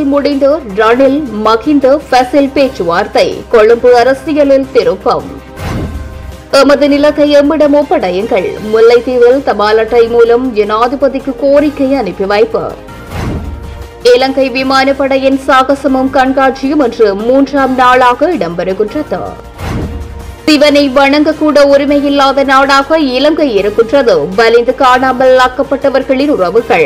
கொழும்பில் முடிந்த ரணில் மகிந்த ஃபசில் பேச்சுவார்த்தை கொழும்பு அரசியலில் திருப்பம் எமது நிலத்தை எம்மிடம் ஒப்படையுங்கள் முல்லைத்தீவில் தபால் அட்டை மூலம் ஜனாதிபதிக்கு கோரிக்கை அனுப்பி வைப்பு இலங்கை விமானப்படையின் சாகசமும் கண்காட்சியும் இன்று மூன்றாம் நாளாக இடம்பெறுகின்றது சிவனை வணங்கக்கூட உரிமையில்லாத நாடாக இலங்கை இருக்கின்றது வலிந்து காணாமல் ஆக்கப்பட்டவர்களின் உறவுகள்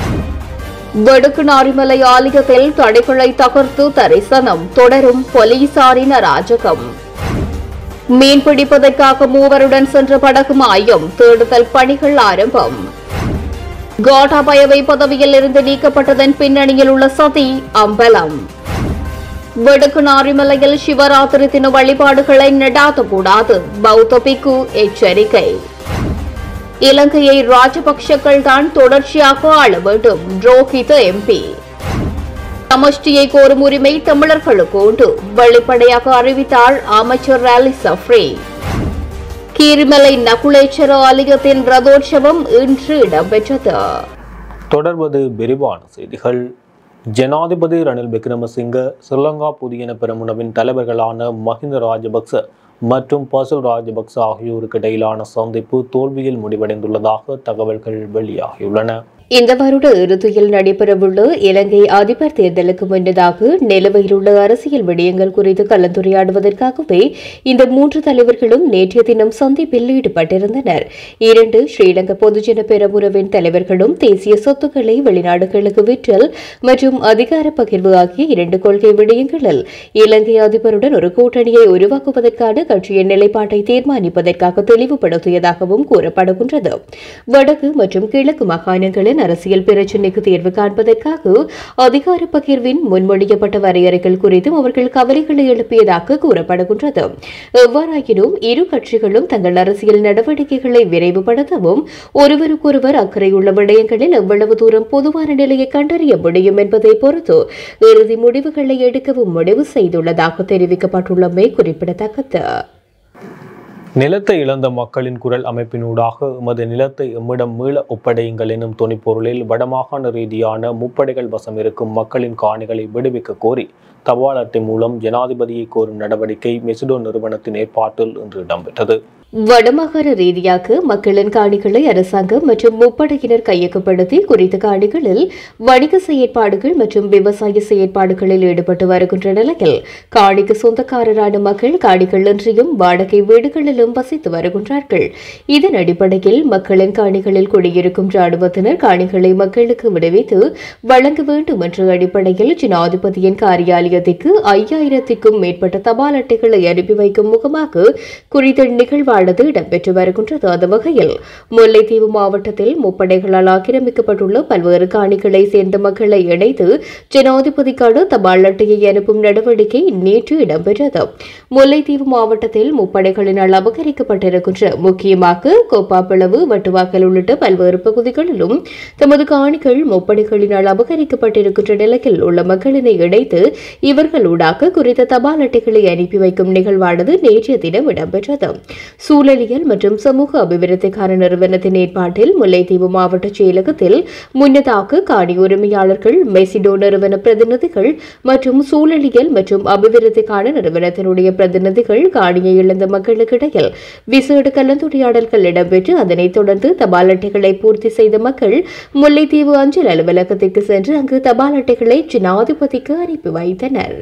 வடக்கு நாரிமலை ஆலயத்தில் தடைகளை தகர்த்து தரிசனம் தொடரும் போலீசாரின் அராஜகம் மீன் பிடிப்பதற்காக மூவருடன் சென்ற படகு மாயம் தேடுதல் பணிகள் ஆரம்பம் கோட்டாபயவை பதவியில் இருந்து நீக்கப்பட்டதன் பின்னணியில் உள்ள சதி அம்பலம் வடக்கு நாரிமலையில் சிவராத்திரி தின வழிபாடுகளை நடாத்தக்கூடாது பௌத்த பிக்கு எச்சரிக்கை இலங்கையை ராஜபக்சக்கள் தான் தொடர்ச்சியாக ஆள வேண்டும் ரோஹித எம்பி சமஷ்டியை கோரும் உரிமை தமிழர்களுக்கு உண்டு வெளிப்படையாக அறிவித்தார் அமைச்சர் ராலி சஃப்ரி கீரிமலை நகுலேச்சர ஆலயத்தின் ரதோற்சவம் இன்று இடம்பெற்றது தொடர்வது விரிவான செய்திகள் ஜனாதிபதி ரணில் விக்ரமசிங்க ஸ்ரீலங்கா புதியன பெருமுனவின் தலைவர்களான மஹிந்த ராஜபக்ச மற்றும் பசுல் ராஜபக்ச ஆகியோருக்கு இடையிலான சந்திப்பு தோல்வியில் முடிவடைந்துள்ளதாக தகவல்கள் வெளியாகியுள்ளன இந்த வருட இறுதியில் நடைபெறவுள்ள இலங்கை அதிபர் தேர்தலுக்கு முன்னதாக நிலுவையில் உள்ள அரசியல் விடயங்கள் குறித்து கலந்துரையாடுவதற்காகவே இந்த மூன்று தலைவர்களும் நேற்றைய தினம் சந்திப்பில் ஈடுபட்டிருந்தனர் இரண்டு ஸ்ரீலங்கா பொதுஜன பெரமுனவின் தலைவர்களும் தேசிய சொத்துக்களை வெளிநாடுகளுக்கு விற்றல் மற்றும் அதிகார பகிர்வு ஆகிய இரண்டு கொள்கை விடயங்களில் இலங்கை அதிபருடன் ஒரு கூட்டணியை உருவாக்குவதற்கான கட்சியின் நிலைப்பாட்டை தீர்மானிப்பதற்காக தெளிவுபடுத்தியதாகவும் கூறப்படுகின்றது வடக்கு மற்றும் கிழக்கு மாகாணங்களின் அரசியல் பிரச்சினைக்கு தீர்வு காண்பதற்காக அதிகார பகிர்வின் முன்மொழியப்பட்ட வரையறைகள் குறித்தும் அவர்கள் கவலைகளை எழுப்பியதாக கூறப்படுகின்றது எவ்வாறாயினும் இரு கட்சிகளும் தங்கள் அரசியல் நடவடிக்கைகளை விரைவுபடுத்தவும் ஒருவருக்கொருவர் அக்கறையுள்ள விடயங்களில் எவ்வளவு தூரம் பொதுவான நிலையை கண்டறிய முடியும் என்பதை பொறுத்து இறுதி முடிவுகளை எடுக்கவும் முடிவு செய்துள்ளதாக தெரிவிக்கப்பட்டுள்ளமை குறிப்பிடத்தக்கது நிலத்தை இழந்த மக்களின் குரல் அமைப்பினூடாக எமது நிலத்தை எம்மிடம் மீள ஒப்படையுங்கள் எனும் துணிப்பொருளில் வடமாகாண ரீதியான முப்படைகள் வசம் இருக்கும் மக்களின் காணிகளை விடுவிக்க கோரி தபால் அட்டை மூலம் ஜனாதிபதியை கோரும் நடவடிக்கை மெசிடோ நிறுவனத்தின் ஏற்பாட்டில் இன்று இடம்பெற்றது வடமாகாண ரீதியாக மக்களின் காணிகளை அரசாங்கம் மற்றும் முப்படையினர் கையகப்படுத்தி குறித்த காணிகளில் வணிக செயற்பாடுகள் மற்றும் விவசாய செயற்பாடுகளில் ஈடுபட்டு வருகின்ற நிலையில் காணிக்கு சொந்தக்காரரான மக்கள் காணிகளின்றியும் வாடகை வீடுகளிலும் வசித்து வருகின்றார்கள் இதன் அடிப்படையில் மக்களின் காணிகளில் குடியிருக்கும் ராணுவத்தினர் காணிகளை மக்களுக்கு விடுவித்து வழங்க வேண்டும் என்ற அடிப்படையில் ஜனாதிபதியின் காரியாலயத்திற்கு ஐயாயிரத்திற்கும் மேற்பட்ட தபால் அட்டைகளை அனுப்பி வைக்கும் முகமாக குறித்த நிகழ்வானது இடம்பெற்று வருகின்றது அந்த வகையில் முல்லைத்தீவு மாவட்டத்தில் முப்படைகளால் ஆக்கிரமிக்கப்பட்டுள்ள பல்வேறு காணிகளை சேர்ந்த மக்களை இணைத்து ஜனாதிபதிக்கான தபால் அட்டையை அனுப்பும் நடவடிக்கை நேற்று இடம்பெற்றது முல்லைத்தீவு மாவட்டத்தில் முப்படைகளினால் அபகரிக்கப்பட்டிருக்கின்ற முக்கியமாக கோப்பாப்பிளவு வட்டுவாக்கல் உள்ளிட்ட பல்வேறு பகுதிகளிலும் தமது காணிகள் முப்படைகளினால் அபகரிக்கப்பட்டிருக்கின்ற நிலையில் உள்ள மக்களினை இணைத்து இவர்களூடாக குறித்த தபால் அட்டைகளை அனுப்பி வைக்கும் நிகழ்வானது நேற்றைய தினம் இடம்பெற்றது சூழலியல் மற்றும் சமூக அபிவிருத்திக்கான நிறுவனத்தின் ஏற்பாட்டில் முல்லைத்தீவு மாவட்ட செயலகத்தில் முன்னதாக காணி உரிமையாளர்கள் மெசிடோ நிறுவன பிரதிநிதிகள் மற்றும் சூழலியல் மற்றும் அபிவிருத்திக்கான நிறுவனத்தினுடைய பிரதிநிதிகள் காணியை இழந்த மக்களுக்கிடையில் விசேட கலந்துரையாடல்கள் இடம்பெற்று அதனைத் தொடர்ந்து தபால் அட்டைகளை பூர்த்தி செய்த மக்கள் முல்லைத்தீவு அஞ்சல் அலுவலகத்திற்கு சென்று அங்கு தபால் அட்டைகளை ஜனாதிபதிக்கு அனுப்பி வைத்தனர்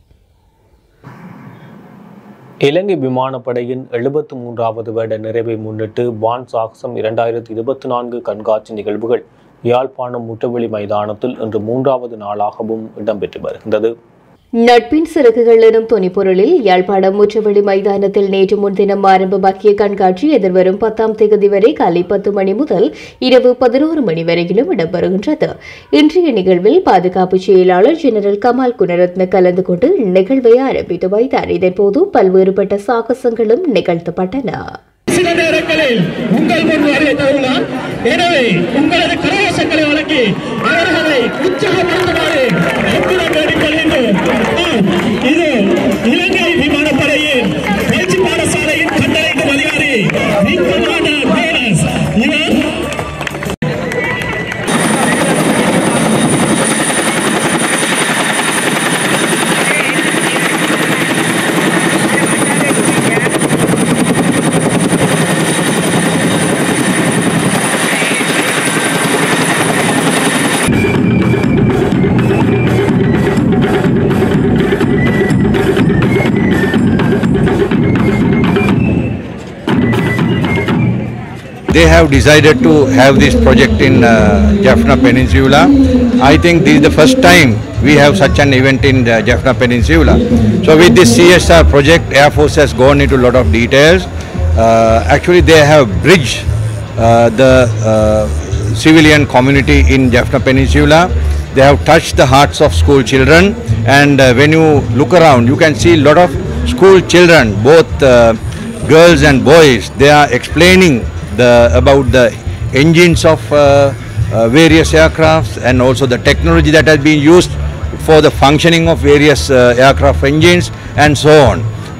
இலங்கை விமானப்படையின் எழுபத்து மூன்றாவது வருட நிறைவை முன்னிட்டு வான் சாகசம் இரண்டாயிரத்தி இருபத்தி நான்கு கண்காட்சி நிகழ்வுகள் யாழ்ப்பாணம் முட்டவெளி மைதானத்தில் இன்று மூன்றாவது நாளாகவும் இடம்பெற்று வருகின்றது நட்பின் சிறகுகள் எனும் துணிப்பொருளில் யாழ்ப்பாணம் முற்றவெளி மைதானத்தில் நேற்று முன்தினம் ஆரம்பமாக்கிய கண்காட்சி எதிர்வரும் பத்தாம் தேதி வரை காலை பத்து மணி முதல் இரவு பதினோரு மணி வரையிலும் இடம்பெறுகின்றது இன்றைய நிகழ்வில் பாதுகாப்பு செயலாளர் ஜெனரல் கமால் குணரத்ன கலந்து கொண்டு நிகழ்வை ஆரம்பித்து வைத்தார் இதன்போது பல்வேறுபட்ட சாகசங்களும் நிகழ்த்தப்பட்டன சில நேரங்களில் உங்கள் முன் வருகை தருகிறார் எனவே உங்களது கரவசங்களை வழங்கி அவர்களை உற்சாகப்படுத்துமாறு அற்புதம் வேண்டிக்கொள்கின்றோம் ஆம், இது இலங்கை விமானப்படையின் பயிற்சி பாடசாலையின் கட்டளைக்கும் அதிகாரி விங் கமாண்டர் பேரஸ் இவர் they have decided to have this project in uh, Jaffna Peninsula. I think this is the first time we have such an event in the Jaffna Peninsula. So with this CSR project, Air Force has gone into a lot of details. Uh, actually, they have bridged uh, the uh, civilian community in Jaffna Peninsula. They have touched the hearts of school children, and uh, when you look around, you can see a lot of school children, both uh, girls and boys. They are explaining the about the engines of uh, uh, various aircrafts and also the technology that has been used for the functioning of various uh, aircraft engines and so on.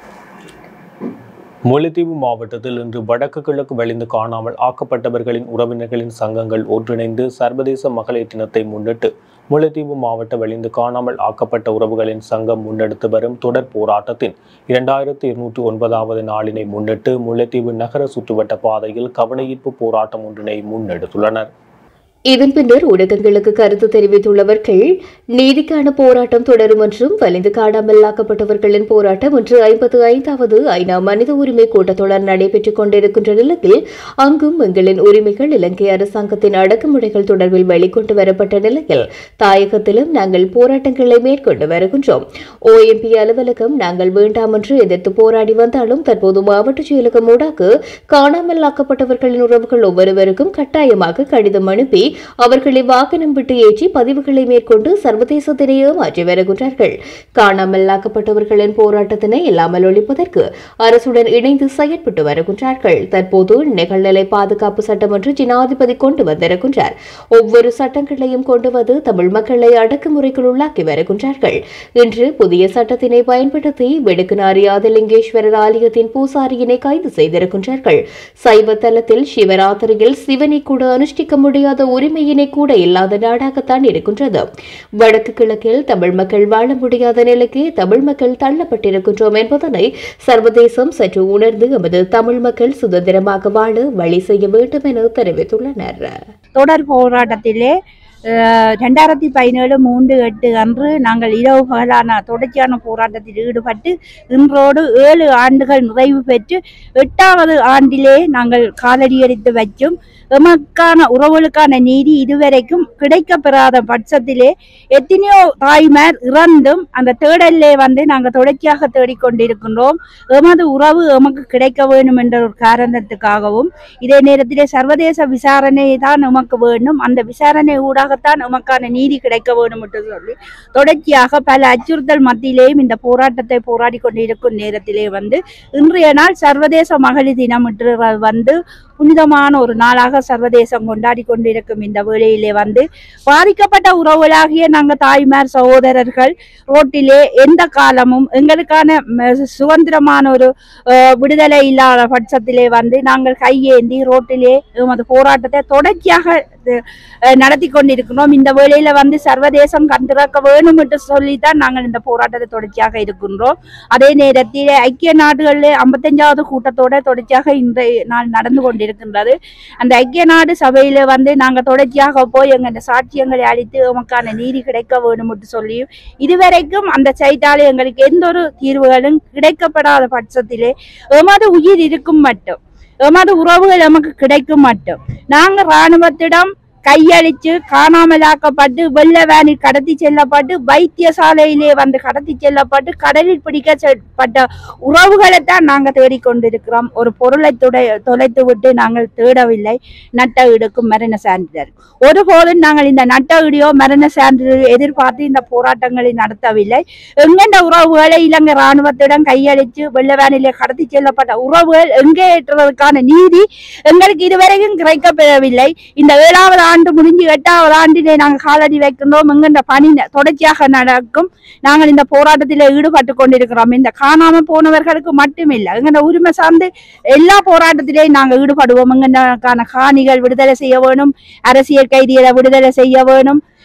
Mullaitivu மாவட்டத்தில் இன்று வடக்கு கிழக்கு வலிந்து காணாமல் ஆக்கப்பட்டவர்களின் உறவினர்களின் சங்கங்கள் ஒன்றிணைந்து சர்வதேச மகளிர் தினத்தை முன்னிட்டு முல்லைத்தீவு மாவட்ட வலிந்து காணாமல் ஆக்கப்பட்ட உறவுகளின் சங்கம் முன்னெடுத்து வரும் தொடர் போராட்டத்தின் இரண்டாயிரத்தி இருநூற்றி ஒன்பதாவது நாளினை முன்னிட்டு முல்லைத்தீவு நகர சுற்றுவட்ட பாதையில் கவனஈர்ப்பு போராட்டம் ஒன்றினை முன்னெடுத்துள்ளனர் இதன் பின்னர் ஊடகங்களுக்கு கருத்து தெரிவித்துள்ளவர்கள் நீதிக்கான போராட்டம் தொடரும் என்றும் வலிந்து காணாமலாக்கப்பட்டவர்களின் போராட்டம் இன்று ஐம்பத்து ஐந்தாவது ஐநா மனித உரிமை கூட்டத்தொடர் நடைபெற்றுக் கொண்டிருக்கின்ற நிலையில் அங்கும் எங்களின் உரிமைகள் இலங்கை அரசாங்கத்தின் அடக்குமுறைகள் தொடர்பில் வெளிக்கொண்டு வரப்பட்ட நிலையில் தாயகத்திலும் நாங்கள் போராட்டங்களை மேற்கொண்டு வருகின்றோம் ஓஎம்பி அலுவலகம் நாங்கள் வேண்டாம் என்று எதிர்த்து போராடி வந்தாலும் தற்போது மாவட்ட செயலகம் ஊடாக காணாமலாக்கப்பட்டவர்களின் உறவுகள் ஒவ்வொருவருக்கும் கட்டாயமாக கடிதம் அனுப்பி அவர்களை வாகனம் விட்டு ஏற்றி பதிவுகளை மேற்கொண்டு சர்வதேசத்தினை ஏமாற்றி வருகின்றார்கள் காணாமலாக்கப்பட்டவர்களின் போராட்டத்தினை இல்லாமல் ஒழிப்பதற்கு அரசுடன் இணைந்து செயற்பட்டு வருகின்றார்கள் தற்போது நிகழ்நிலை பாதுகாப்பு சட்டம் ஒன்று ஜனாதிபதி கொண்டு வந்திருக்கின்றார் ஒவ்வொரு சட்டங்களையும் கொண்டு வந்து தமிழ் மக்களை அடக்குமுறைக்குள் உள்ளாக்கி வருகின்றார்கள் இன்று புதிய சட்டத்தினை பயன்படுத்தி வெடுக்குநாரி ஆதிலிங்கேஸ்வரர் ஆலயத்தின் பூசாரியினை கைது செய்திருக்கின்றார்கள் சைவ தலத்தில் சிவராத்திரியில் சிவனை கூட அனுஷ்டிக்க முடியாத உரிமையினை கூட இல்லாத நாடாகத்தான் இருக்கின்றது வடக்கு கிழக்கில் தமிழ் மக்கள் வாழ முடியாத நிலைக்கு தமிழ் மக்கள் தள்ளப்பட்டிருக்கின்றோம் என்பதனை சர்வதேசம் சற்று உணர்ந்து எமது தமிழ் மக்கள் சுதந்திரமாக வாழ வழி செய்ய வேண்டும் என தெரிவித்துள்ளனர் தொடர் போராட்டத்திலே அஹ், ரெண்டாயிரத்தி பதினேழு மூன்று எட்டு அன்று நாங்கள் இரவு பகலான தொடர்ச்சியான போராட்டத்தில் ஈடுபட்டு இன்றோடு ஏழு ஆண்டுகள் நிறைவு பெற்று எட்டாவது ஆண்டிலே நாங்கள் காலடியெடுத்து வச்சும் எமக்கான உறவுகளுக்கான நீதி இதுவரைக்கும் கிடைக்கப்பெறாத பட்சத்திலே எத்தனையோ தாய்மார் இறந்தும் அந்த தேடலிலே வந்து நாங்கள் தொடர்ச்சியாக தேடிக்கொண்டிருக்கின்றோம் எமது உறவு எமக்கு கிடைக்க வேண்டும் என்ற ஒரு காரணத்துக்காகவும் இதே நேரத்திலே சர்வதேச விசாரணை தான் நமக்கு வேண்டும் அந்த விசாரணை ஊடாகத்தான் நமக்கான நீதி கிடைக்க வேண்டும் என்று சொல்லி தொடர்ச்சியாக பல அச்சுறுத்தல் மத்தியிலேயும் இந்த போராட்டத்தை போராடி கொண்டிருக்கும் நேரத்திலே வந்து இன்றைய நாள் சர்வதேச மகளிர் தினம் என்று வந்து புனிதமான ஒரு நாளாக சர்வதேசம் கொண்டாடி கொண்டிருக்கும் இந்த வேளையிலே வந்து பாதிக்கப்பட்ட உறவுகளாகிய நாங்கள் தாய்மார் சகோதரர்கள் ரோட்டிலே எந்த காலமும் எங்களுக்கான ம, சுதந்திரமான ஒரு அஹ், விடுதலை இல்லாத பட்சத்திலே வந்து நாங்கள் கையேந்தி ரோட்டிலே எமது போராட்டத்தை தொடர்ச்சியாக அஹ், நடத்தி கொண்டிருக்கிறோம் இந்த வேளையில வந்து சர்வதேசம் கண்டிருக்க வேணும் என்று சொல்லித்தான் நாங்கள் இந்த போராட்டத்தை தொடர்ச்சியாக இருக்கின்றோம் அதே நேரத்தில் ஐக்கிய நாடுகளில் ஐம்பத்தஞ்சாவது கூட்டத்தோட தொடர்ச்சியாக இன்றைய நாள் நடந்து கொண்டிருக்கின்றது அந்த ஐக்கிய நாடு சபையில வந்து நாங்கள் தொடர்ச்சியாக போய் எங்கள் சாட்சியங்களை அளித்து எமக்கான நீதி கிடைக்க வேணும் என்று சொல்லி இதுவரைக்கும் அந்த சைட்டாலே எங்களுக்கு எந்த ஒரு தீர்வுகளும் கிடைக்கப்படாத பட்சத்திலே எமது உயிர் இருக்கும் மட்டும் எமது உறவுகள் நமக்கு கிடைக்கும் மட்டும் நாங்கள் இராணுவத்திடம் கையளிச்சு காணாமலாக்கப்பட்டு வெள்ள வேனில் கடத்தி செல்லப்பட்டு வைத்தியசாலையிலே வந்து கடத்தி செல்லப்பட்டு கடலில் பிடிக்கப்பட்ட உறவுகளை தான் நாங்கள் தேடிக்கொண்டிருக்கிறோம் ஒரு பொருளை துடை தொலைத்து விட்டு நாங்கள் தேடவில்லை நட்ட ஈடுக்கும் மரண சான்றிதழ் ஒருபோதும் நாங்கள் இந்த நட்ட ஈடியோ மரண சான்றிதழ் எதிர்பார்த்து இந்த போராட்டங்களை நடத்தவில்லை எங்கெந்த உறவுகளை இலங்கை இராணுவத்திடம் கையளித்து வெள்ள வேனிலே கடத்தி செல்லப்பட்ட உறவுகள் எங்கே ஏற்றுவதற்கான நீதி எங்களுக்கு இதுவரைக்கும் கிடைக்கப்பெறவில்லை இந்த ஏழாவது ஆண்டு முடிஞ்சு எட்டாவது ஆண்டிலே நாங்கள் காலடி வைக்கின்றோம் எங்கென்ற பணி ந- தொடர்ச்சியாக நடக்கும் நாங்கள் இந்த போராட்டத்தில் ஈடுபட்டு கொண்டிருக்கிறோம் இந்த காணாம போனவர்களுக்கு மட்டுமில்லை எங்கென்ற உரிமை சார்ந்து எல்லா போராட்டத்திலேயும் நாங்கள் ஈடுபடுவோம் எங்கென்றக்கான காணிகள் விடுதலை செய்ய வேணும் அரசியல் கைதிகளை விடுதலை செய்ய வேணும்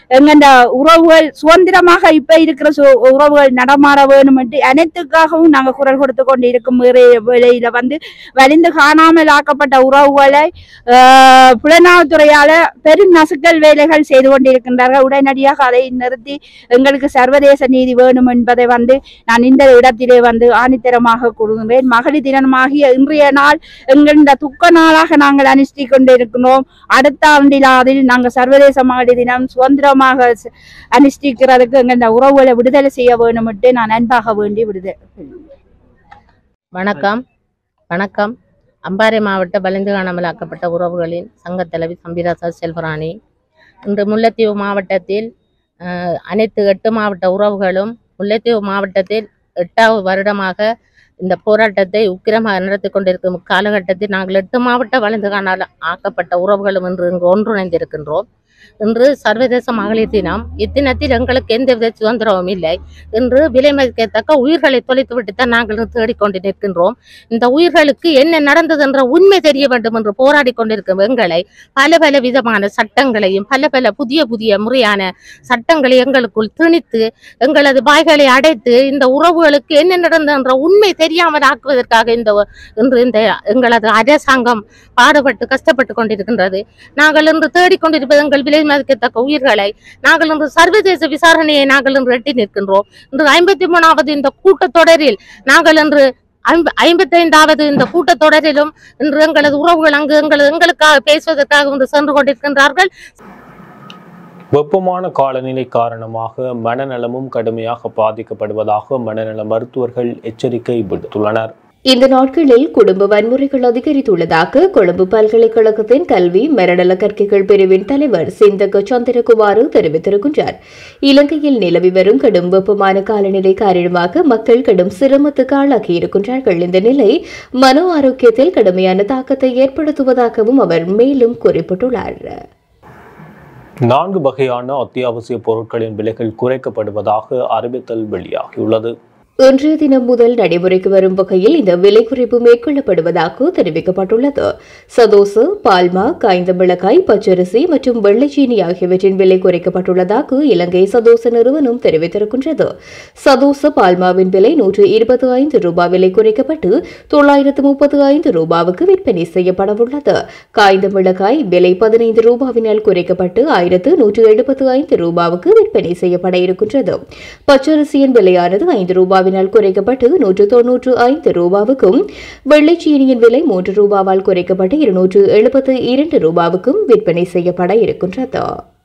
எங்கண்ட உறவுகள் சுதந்திரமாக இப்ப இருக்கிற சு- உறவுகள் நடமாட வேணும் என்று அனைத்துக்காகவும் நாங்க குரல் கொடுத்து கொண்டு இருக்கும் வேளை- வேளையில வந்து வலிந்து காணாமல் ஆக்கப்பட்ட உறவுகளை ஆஹ், புலனாய்வுத்துறையால பெரும் நசுக்கல் வேலைகள் செய்து கொண்டிருக்கின்றார்கள் உடனடியாக அதை நிறுத்தி எங்களுக்கு சர்வதேச நீதி வேணும் என்பதை வந்து நான் இந்த இடத்திலே வந்து ஆணித்தரமாக கூறுகின்றேன் மகளிர் தினமாகிய இன்றைய நாள் எங்கள் இந்த துக்க நாளாக நாங்கள் அனுஷ்டி கொண்டிருக்கிறோம் அடுத்த ஆண்டில் அதில் நாங்கள் சர்வதேச மகளிர் தினம் சுதந்திரமாக ச- அனுஷ்டிக்கிறதுக்கு எங்கள் இந்த உறவுகளை விடுதலை செய்ய வேண்டும் என்று நான் அன்பாக வேண்டி விடுதலை வணக்கம் வணக்கம் அம்பாறை மாவட்ட வலிந்து காணாமலாக்கப்பட்ட உறவுகளின் சங்கத் தலைவி சம்பிராசா செல்வராணி இன்று முல்லைத்தீவு மாவட்டத்தில் அஹ், அனைத்து எட்டு மாவட்ட உறவுகளும் முல்லைத்தீவு மாவட்டத்தில் எட்டாவது வருடமாக இந்த போராட்டத்தை உக்கிரமாக நடத்தி கொண்டிருக்கும் காலகட்டத்தில் நாங்கள் எட்டு மாவட்ட வலிந்து காணால் ஆக்கப்பட்ட உறவுகளும் இன்று இங்கு ஒன்றிணைந்திருக்கின்றோம் இன்று சர்வதேச மகளிர் தினம் இத்தினத்தில் எங்களுக்கு எந்தவித சுதந்திரமும் இல்லை இன்று விலை மதிக்கத்தக்க உயிர்களை தொலைத்துவிட்டு தான் நாங்கள் தேடிக்கொண்டு நிற்கின்றோம் இந்த உயிர்களுக்கு என்ன நடந்தது என்ற உண்மை தெரிய வேண்டும் என்று போராடி கொண்டிருக்கும் எங்களை பல பல விதமான சட்டங்களையும் பல பல புதிய புதிய முறையான சட்டங்களை எங்களுக்குள் திணித்து எங்களது வாய்களை அடைத்து இந்த உறவுகளுக்கு என்ன நடந்தது என்ற உண்மை தெரியாமல் ஆக்குவதற்காக இந்த இன்று இந்த எங்களது அரசாங்கம் பாடுபட்டு கஷ்டப்பட்டு கொண்டிருக்கின்றது நாங்கள் இன்று தேடிக்கொண்டிருப்பது எங்கள் விலை மதிக்கத்தக்க உயிர்களை நாங்கள் இன்று சர்வதேச விசாரணையை நாங்கள் இன்று எட்டி நிற்கின்றோம் இன்று ஐம்பத்தி மூணாவது இந்த கூட்டத்தொடரில் நாங்கள் இன்று ஐம்ப- ஐம்பத்தைந்தாவது இந்த கூட்டத்தொடரிலும் இன்று எங்களது உறவுகள் அங்கு எங்களது எங்களுக்காக பேசுவதற்காக இன்று சென்று கொண்டிருக்கின்றார்கள் வெப்பமான காலநிலை காரணமாக மனநலமும் கடுமையாக பாதிக்கப்படுவதாக மனநல மருத்துவர்கள் எச்சரிக்கை விடுத்துள்ளனர் இந்த நாட்களில் குடும்ப வன்முறைகள் அதிகரித்துள்ளதாக கொழும்பு பல்கலைக்கழகத்தின் கல்வி மரணல கற்கைகள் பிரிவின் தலைவர் சிந்தக சந்திரகுமார் தெரிவித்திருக்கின்றார் இலங்கையில் நிலவி வரும் கடும் வெப்பமான காலநிலை காரணமாக மக்கள் கடும் சிரமத்துக்கு ஆளாகியிருக்கின்றார்கள் இந்த நிலை மனோ ஆரோக்கியத்தில் கடுமையான தாக்கத்தை ஏற்படுத்துவதாகவும் அவர் மேலும் குறிப்பிட்டுள்ளார் நான்கு வகையான அத்தியாவசிய பொருட்களின் விலைகள் குறைக்கப்படுவதாக அறிவித்தல் வெளியாகியுள்ளது இன்றைய தினம் முதல் நடைமுறைக்கு வரும் வகையில் இந்த விலை குறைப்பு மேற்கொள்ளப்படுவதாக தெரிவிக்கப்பட்டுள்ளது சதோசு பால்மா காய்ந்த மிளகாய் பச்சரிசி மற்றும் வெள்ளைச்சீனி ஆகியவற்றின் விலை குறைக்கப்பட்டுள்ளதாக இலங்கை சதோச நிறுவனம் தெரிவித்திருக்கின்றது சதோச பால்மாவின் விலை நூற்று இருபத்தி ஐந்து ரூபாய் விலை குறைக்கப்பட்டு தொள்ளாயிரத்து முப்பத்து ஐந்து ரூபாவுக்கு விற்பனை செய்யப்படவுள்ளது காய்ந்த மிளகாய் விலை பதினைந்து ரூபாவினால் குறைக்கப்பட்டு ஆயிரத்து நூற்று எழுபத்து ஐந்து ரூபாவுக்கு விற்பனை செய்யப்பட இருக்கின்றது பச்சரிசியின் விலையானது ஐந்து ரூபாவினால் குறைக்கப்பட்டு நூற்று தொன்னூற்று ஐந்து ரூபாவுக்கும் வெள்ளைச்சீனியின் விலை மூன்று ரூபாவால் குறைக்கப்பட்டு இருநூற்று எழுபத்து இரண்டு ரூபாவுக்கும் விற்பனை செய்யப்பட இருக்கின்றது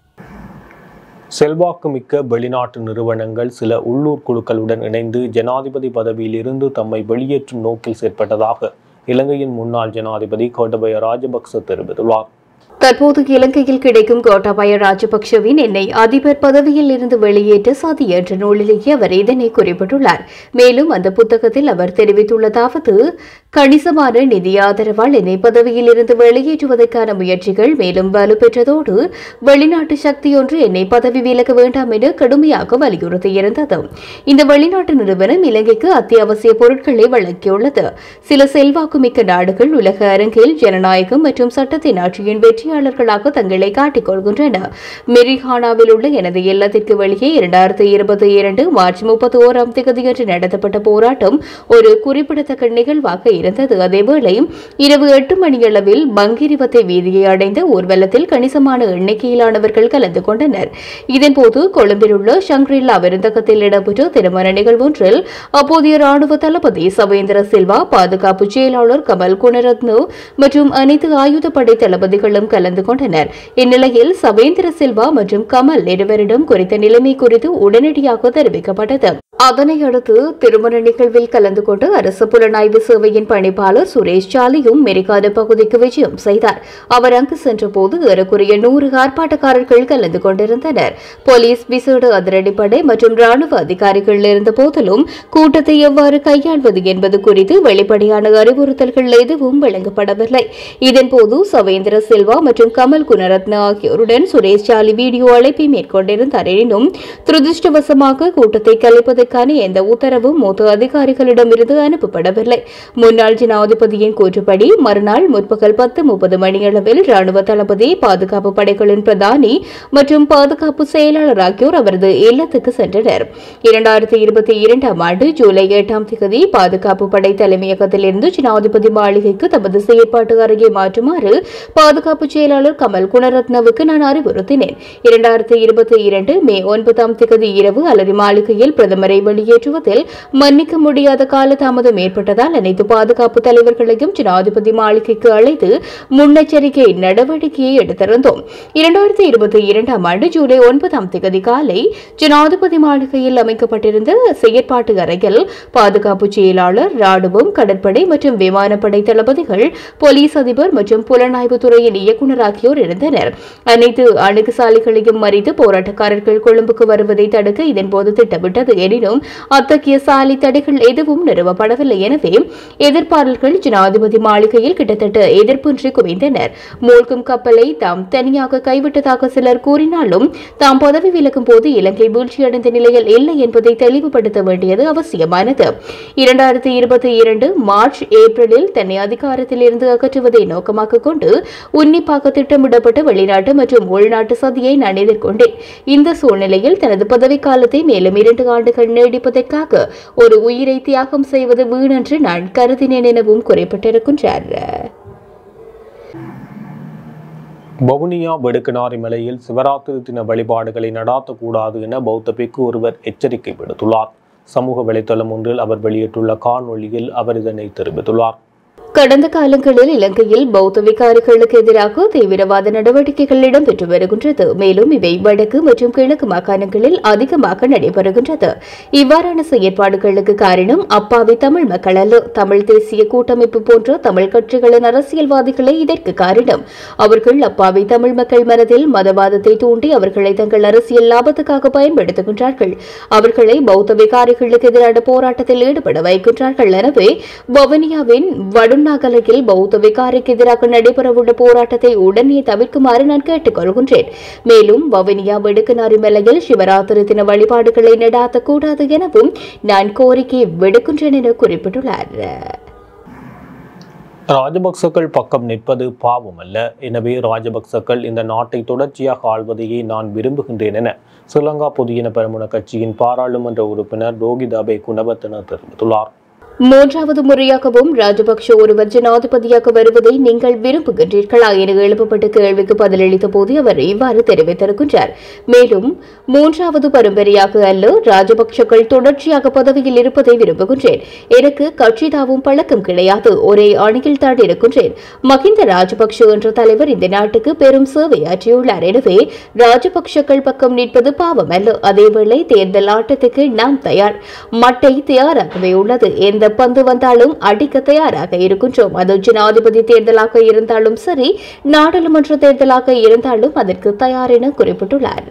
செல்வாக்குமிக்க வெளிநாட்டு நிறுவனங்கள் சில உள்ளூர் குழுக்களுடன் இணைந்து ஜனாதிபதி பதவியில் இருந்து தம்மை வெளியேற்றும் நோக்கில் செயற்பட்டதாக இலங்கையின் முன்னாள் ஜனாதிபதி கோட்டபய ராஜபக்ச தெரிவித்துள்ளார் தற்போது இலங்கையில் கிடைக்கும் கோட்டாபய ராஜபக்ஷவின் என்னை அதிபர் பதவியில் இருந்து வெளியேற்ற சாதி என்ற நூலிலேயே அவர் இதனை குறிப்பிட்டுள்ளார் மேலும் அந்த புத்தகத்தில் அவர் தெரிவித்துள்ளதாவது கணிசமான நிதி ஆதரவால் என்னை பதவியில் இருந்து வெளியேற்றுவதற்கான முயற்சிகள் மேலும் வலுப்பெற்றதோடு வெளிநாட்டு சக்தியொன்று என்னை பதவி விலக வேண்டாம் என கடுமையாக வலியுறுத்தியிருந்தது இந்த வெளிநாட்டு நிறுவனம் இலங்கைக்கு அத்தியாவசிய பொருட்களை வழங்கியுள்ளது சில செல்வாக்குமிக்க நாடுகள் உலக அரங்கில் ஜனநாயகம் மற்றும் சட்டத்தின் ஆட்சியின் வெற்றியாளர்களாக தங்களை காட்டிக் கொள்கின்றன மெரிஹானாவில் உள்ள எனது இல்லத்திற்கு வெளியே இரண்டாயிரத்தி இருபத்தி இரண்டு மார்ச் முப்பத்தி ஓராம் தேதியன்று நடத்தப்பட்ட போராட்டம் ஒரு குறிப்பிடத்தக்க நிகழ்வாக இருந்தது அதேவேளை இரவு எட்டு மணியளவில் பங்கிரிவத்தை வீதியை அடைந்த ஊர்வலத்தில் கணிசமான எண்ணிக்கையிலானவர்கள் கலந்து கொண்டனர் இதன்போது கொழும்பில் உள்ள ஷங்க்ரில்லா விருந்தகத்தில் இடம்பெற்ற திருமண நிகழ்வொன்றில் அப்போதைய ராணுவ தளபதி சவேந்திர சில்வா பாதுகாப்பு செயலாளர் கமல் குணரத்னு மற்றும் அனைத்து ஆயுதப்படை தளபதிகளும் கலந்து கொண்டனர் இந்நிலையில் சவேந்திர சில்வா மற்றும் கமல் இருவரிடம் குறித்த நிலைமை குறித்து உடனடியாக தெரிவிக்கப்பட்டது அதனை அடுத்து திருமண நிகழ்வில் கலந்து கொண்டு அரசு புலனாய்வு சேவையின் பணிப்பாளர் சுரேஷ் சாலியும் மெரிகாத பகுதிக்கு விஜயம் செய்தார் அவர் அங்கு சென்றபோது ஏறக்குறைய நூறு ஆர்ப்பாட்டக்காரர்கள் கலந்து கொண்டிருந்தனர் போலீஸ் விசேட அதிரடிப்படை மற்றும் ராணுவ அதிகாரிகள் இருந்த போதிலும் கூட்டத்தை எவ்வாறு கையாள்வது என்பது குறித்து வெளிப்படையான அறிவுறுத்தல்கள் எதுவும் வழங்கப்படவில்லை இதன்போது சவேந்திர சில்வா மற்றும் கமல் குணரத்ன ஆகியோருடன் சுரேஷ் சாலி வீடியோ அழைப்பை மேற்கொண்டிருந்தார் எனினும் துரதிருஷ்டவசமாக கூட்டத்தை கலைப்பதற்கு செய்வதற்கான எந்த உத்தரவும் மூத்த அதிகாரிகளிடமிருந்து அனுப்பப்படவில்லை முன்னாள் ஜனாதிபதியின் கூற்றுப்படி மறுநாள் முற்பகல் பத்து முப்பது மணியளவில் ராணுவ தளபதி பாதுகாப்பு படைகளின் பிரதானி மற்றும் பாதுகாப்பு செயலாளர் ஆகியோர் அவரது இல்லத்துக்கு சென்றனர் இரண்டாயிரத்தி இருபத்தி இரண்டாம் ஆண்டு ஜூலை எட்டாம் தேதி பாதுகாப்பு படை தலைமையகத்திலிருந்து ஜனாதிபதி மாளிகைக்கு தமது செயற்பாட்டு அறையை மாற்றுமாறு பாதுகாப்பு செயலாளர் கமல் குணரத்னவுக்கு நான் அறிவுறுத்தினேன் இரண்டாயிரத்தி இருபத்தி இரண்டு மே ஒன்பதாம் தேதி இரவு அலரி மாளிகையில் பிரதமரை வெளியேற்றுவதில் மன்னிக்க முடியாத காலதாமதம் ஏற்பட்டதால் அனைத்து பாதுகாப்பு தலைவர்களையும் ஜனாதிபதி மாளிகைக்கு அழைத்து முன்னெச்சரிக்கை நடவடிக்கையை எடுத்திருந்தோம் இரண்டாயிரத்தி இருபத்தி இரண்டாம் ஆண்டு ஜூலை ஒன்பதாம் தேதி காலை ஜனாதிபதி மாளிகையில் அமைக்கப்பட்டிருந்த செயற்பாட்டு அறையில் பாதுகாப்பு செயலாளர் ராணுவம் கடற்படை மற்றும் விமானப்படை தளபதிகள் போலீஸ் அதிபர் மற்றும் புலனாய்வு துறையின் இயக்குநர் ஆகியோர் இருந்தனர் அனைத்து அணுகு சாலைகளையும் மறித்து போராட்டக்காரர்கள் கொழும்புக்கு வருவதை தடுக்க இதன்போது திட்டமிட்டது எனினும் அத்தகைய சாலை தடைகள் எதுவும் நிறுவப்படவில்லை எனவே எதிர்ப்பாளர்கள் ஜனாதிபதி மாளிகையில் கிட்டத்தட்ட எதிர்ப்பின்றி குவிந்தனர் மூழ்கும் கப்பலை தாம் தனியாக கைவிட்டதாக சிலர் கூறினாலும் தாம் பதவி விலகும் போது இலங்கை வீழ்ச்சியடைந்த நிலையில் இல்லை என்பதை தெளிவுபடுத்த வேண்டியது அவசியமானது இரண்டாயிரத்தி இருபத்தி இரண்டு மார்ச் ஏப்ரலில் தன்னை அதிகாரத்திலிருந்து அகற்றுவதை நோக்கமாக கொண்டு உன்னிப்பாக திட்டமிடப்பட்ட வெளிநாட்டு மற்றும் உள்நாட்டு சதியை நான் எதிர்கொண்டேன் இந்த சூழ்நிலையில் தனது பதவிக்காலத்தை மேலும் இரண்டு ஆண்டுகள் நீடிப்பதற்காக ஒரு உயிரை தியாகம் செய்வது வீணென்று நான் கருதினேன் எனவும் குறிப்பிட்டிருக்கின்றார் வவுனியா வெடுக்கனாரி மலையில் சிவராத்திரி தின வழிபாடுகளை நடாத்தக்கூடாது என பௌத்த பிக்கு ஒருவர் எச்சரிக்கை விடுத்துள்ளார் சமூக வலைத்தளம் ஒன்றில் அவர் வெளியிட்டுள்ள காணொளியில் அவர் இதனை தெரிவித்துள்ளார் கடந்த காலங்களில் இலங்கையில் பௌத்த விகாரிகளுக்கு எதிராக தீவிரவாத நடவடிக்கைகள் இடம்பெற்று வருகின்றது மேலும் இவை வடக்கு மற்றும் கிழக்கு மாகாணங்களில் அதிகமாக நடைபெறுகின்றது இவ்வாறான செயற்பாடுகளுக்கு காரணம் அப்பாவி தமிழ் மக்கள் அல்ல தமிழ் தேசிய கூட்டமைப்பு போன்ற தமிழ் கட்சிகளின் அரசியல்வாதிகளே இதற்கு காரணம் அவர்கள் அப்பாவி தமிழ் மக்கள் மனதில் மதவாதத்தை தூண்டி அவர்களை தங்கள் அரசியல் லாபத்துக்காக பயன்படுத்துகின்றார்கள் அவர்களை பௌத்த விகாரிகளுக்கு எதிரான போராட்டத்தில் ஈடுபட வைக்கின்றார்கள் எனவே வவுனியாவின் வடுநாகலையில் பௌத்த விகாரிக்கு எதிராக நடைபெறவுள்ள போராட்டத்தை உடனே தவிர்க்குமாறு நான் கேட்டுக்கொள்கின்றேன் மேலும் வவுனியா வெடுக்குநாரி மலையில் சிவராத்திரி தின வழிபாடுகளை நடாத்தக்கூடாது எனவும் நான் கோரிக்கை விடுக்கின்றேன் என குறிப்பிட்டுள்ளார் ராஜபக்சக்கள் பக்கம் நிற்பது பாவம் அல்ல எனவே ராஜபக்சக்கள் இந்த நாட்டை தொடர்ச்சியாக ஆள்வதையே நான் விரும்புகின்றேன் என ஸ்ரீலங்கா பொதுஜன பெரமுன கட்சியின் பாராளுமன்ற உறுப்பினர் ரோகிதாபே குணவர்த்தன தெரிவித்துள்ளார் மூன்றாவது முறையாகவும் ராஜபக்ஷ ஒருவர் ஜனாதிபதியாக வருவதை நீங்கள் விரும்புகின்றீர்களா என எழுப்பப்பட்ட கேள்விக்கு பதிலளித்த போது அவர் இவ்வாறு தெரிவித்திருக்கின்றார் மேலும் மூன்றாவது பரம்பரையாக அல்ல ராஜபக்ஷக்கள் தொடர்ச்சியாக பதவியில் இருப்பதை விரும்புகின்றேன் எனக்கு கட்சிதாவும் பழக்கம் கிடையாது ஒரே அணியில் தான் இருக்கின்றேன் மஹிந்த ராஜபக்ஷ என்ற தலைவர் இந்த நாட்டுக்கு பெரும் சேவையாற்றியுள்ளார் எனவே ராஜபக்ஷக்கள் பக்கம் நிற்பது பாவம் அல்ல அதேவேளை தேர்தல் ஆட்டத்துக்கு நாம் தயார் மட்டை தயாராகவே உள்ளது எந்த பந்து வந்தாலும் அடிக்க தயாராக இருக்கின்றோம் அது ஜனாதிபதி தேர்தலாக இருந்தாலும் சரி நாடாளுமன்ற தேர்தலாக இருந்தாலும் அதற்கு தயார் என குறிப்பிட்டுள்ளார்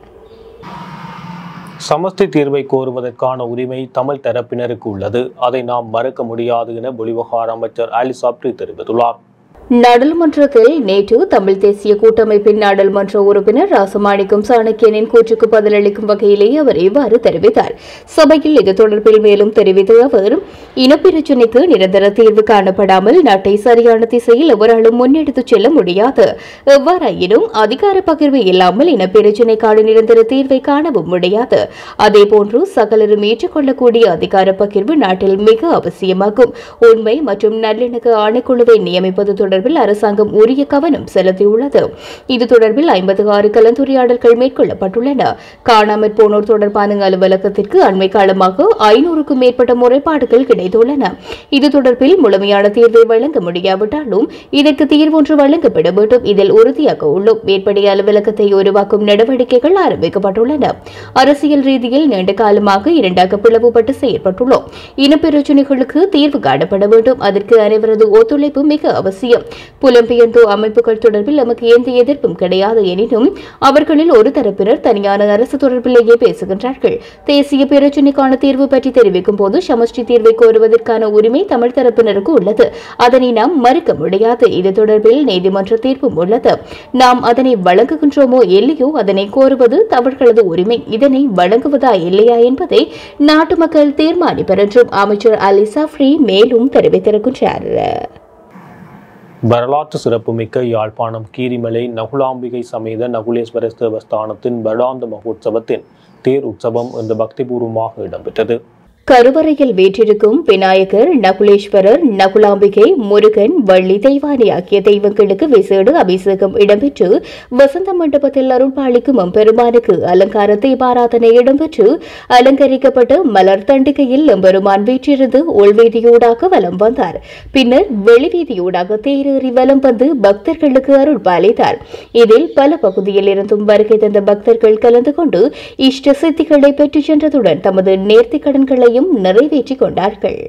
சமஷ்டி தீர்வை கோருவதற்கான உரிமை தமிழ் தரப்பினருக்கு உள்ளது அதை நாம் மறுக்க முடியாது என வெளிவகார அமைச்சர் அலி சாப்ரி தெரிவித்துள்ளார் நாடாளுமன்றத்தில் நேற்று தமிழ் தேசிய கூட்டமைப்பின் நாடாளுமன்ற உறுப்பினர் ராசமாணிக்கம் சாணக்கியனின் கூற்றுக்கு பதிலளிக்கும் வகையிலேயே அவர் இவ்வாறு தெரிவித்தார் சபையில் இது தொடர்பில் மேலும் தெரிவித்த அவர் இனப்பிரச்சினைக்கு நிரந்தர தீர்வு காணப்படாமல் நாட்டை சரியான திசையில் எவராலும் முன்னெடுத்துச் செல்ல முடியாது எவ்வாறாயினும் அதிகார பகிர்வு இல்லாமல் இனப்பிரச்சினைக்கான நிரந்தர தீர்வை காணவும் முடியாது அதேபோன்று சகலரும் ஏற்றுக்கொள்ளக்கூடிய அதிகார பகிர்வு நாட்டில் மிக அவசியமாகும் உண்மை மற்றும் நல்லிணக்க ஆணைக்குழுவை நியமிப்பது தொடர்பில் அரசாங்கம் உரிய கவனம் செலுத்தியுள்ளது இது தொடர்பில் ஐம்பது ஆறு கலந்துரையாடல்கள் மேற்கொள்ளப்பட்டுள்ளன காணாமற் போனோர் தொடர்பான அலுவலகத்திற்கு அண்மை காலமாக ஐநூறுக்கும் மேற்பட்ட முறைப்பாடுகள் கிடைத்துள்ளன இது தொடர்பில் முழுமையான தீர்வை வழங்க முடியாவிட்டாலும் இதற்கு தீர்வொன்று வழங்கப்பட வேண்டும் இதில் உறுதியாக உள்ளோம் மேற்படி அலுவலகத்தை உருவாக்கும் நடவடிக்கைகள் ஆரம்பிக்கப்பட்டுள்ளன அரசியல் ரீதியில் நீண்ட காலமாக இரண்டாக பிளவுபட்டு செயற்பட்டுள்ளோம் இனப்பிரச்சினைகளுக்கு தீர்வு காணப்பட வேண்டும் அதற்கு அனைவரது ஒத்துழைப்பு மிக அவசியம் புலம்பெயர்ந்தோ அமைப்புகள் தொடர்பில் நமக்கு எந்த எதிர்ப்பும் கிடையாது எனினும் அவர்களில் ஒரு தரப்பினர் தனியான அரசு தொடர்பிலேயே பேசுகின்றார்கள் தேசிய பிரச்சினைக்கான தீர்வு பற்றி தெரிவிக்கும் போது சமஷ்டி தீர்வை கோருவதற்கான உரிமை தமிழ் தரப்பினருக்கு உள்ளது அதனை நாம் மறுக்க முடியாது இது தொடர்பில் நீதிமன்ற தீர்ப்பும் உள்ளது நாம் அதனை வழங்குகின்றோமோ இல்லையோ அதனை கோருவது அவர்களது உரிமை இதனை வழங்குவதா இல்லையா என்பதை நாட்டு மக்கள் தீர்மானிப்பர் என்றும் அமைச்சர் அலி சஃப்ரி மேலும் தெரிவித்திருக்கின்றார் வரலாற்று சிறப்புமிக்க யாழ்ப்பாணம் கீரிமலை நகுலாம்பிகை சமேத நகுலேஸ்வரர் தேவஸ்தானத்தின் வருடாந்த மகோத்சவத்தின் தேர் உற்சவம் இன்று பக்திபூர்வமாக இடம்பெற்றது கருவறையில் வீற்றிருக்கும் விநாயகர் நகுலேஸ்வரர் நகுலாம்பிகை முருகன் வள்ளி தெய்வானை ஆகிய தெய்வங்களுக்கு விசேட அபிஷேகம் இடம்பெற்று வசந்த மண்டபத்தில் அருள்பாளிக்கும் எம்பெருமானுக்கு அலங்கார தீபாராதனை இடம்பெற்று அலங்கரிக்கப்பட்ட மலர் தண்டிகையில் எம்பெருமான் வீற்றிருந்து உள்வீதியூடாக வலம் வந்தார் பின்னர் வெளிவீதியூடாக தேரேறி வலம் வந்து பக்தர்களுக்கு அருள் பாலித்தார் இதில் பல பகுதியில் இருந்தும் வருகை தந்த பக்தர்கள் கலந்து கொண்டு இஷ்ட சித்திகளை பெற்றுச் சென்றதுடன் தமது நேர்த்திக் கடன்களையும் நிறைவேற்றிக் கொண்டார்கள்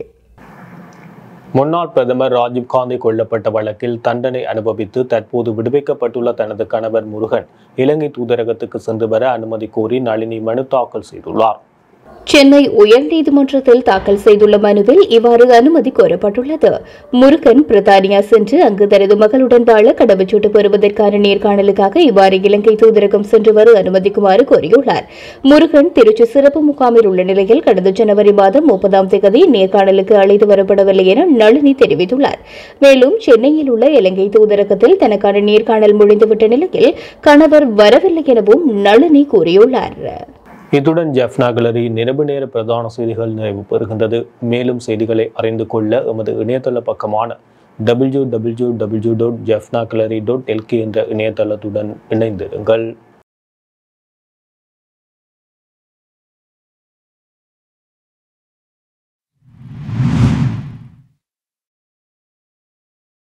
முன்னாள் பிரதமர் ராஜீவ்காந்தி கொல்லப்பட்ட வழக்கில் தண்டனை அனுபவித்து தற்போது விடுவிக்கப்பட்டுள்ள தனது கணவர் முருகன் இலங்கை தூதரகத்துக்கு சென்று வர அனுமதி கோரி நளினி மனு தாக்கல் செய்துள்ளார் சென்னை உயர்நீதிமன்றத்தில் தாக்கல் செய்துள்ள மனுவில் இவ்வாறு அனுமதி கோரப்பட்டுள்ளது முருகன் பிரித்தானியா சென்று அங்கு தனது மகளுடன் வாழ கடவுச்சீட்டு பெறுவதற்கான நேர்காணலுக்காக இவ்வாறு இலங்கை தூதரகம் சென்று வர அனுமதிக்குமாறு கோரியுள்ளார் முருகன் திருச்சி சிறப்பு முகாமில் உள்ள நிலையில் கடந்த ஜனவரி மாதம் முப்பதாம் தேதி நேர்காணலுக்கு அழைத்து வரப்படவில்லை என நளினி தெரிவித்துள்ளார் மேலும் சென்னையில் உள்ள இலங்கை தூதரகத்தில் தனக்கான நேர்காணல் முடிந்துவிட்ட நிலையில் கணவர் வரவில்லை எனவும் நளினி கூறியுள்ளார் இத்துடன் ஜெஃப்னா கேலரி நிரவு நேர பிரதான செய்திகள் நிறைவு பெறுகின்றது மேலும் செய்திகளை அறிந்து கொள்ள எமது இணையதள பக்கமான W W W dot Jaffna dot LK என்ற இணையதளத்துடன் இணைந்திருங்கள்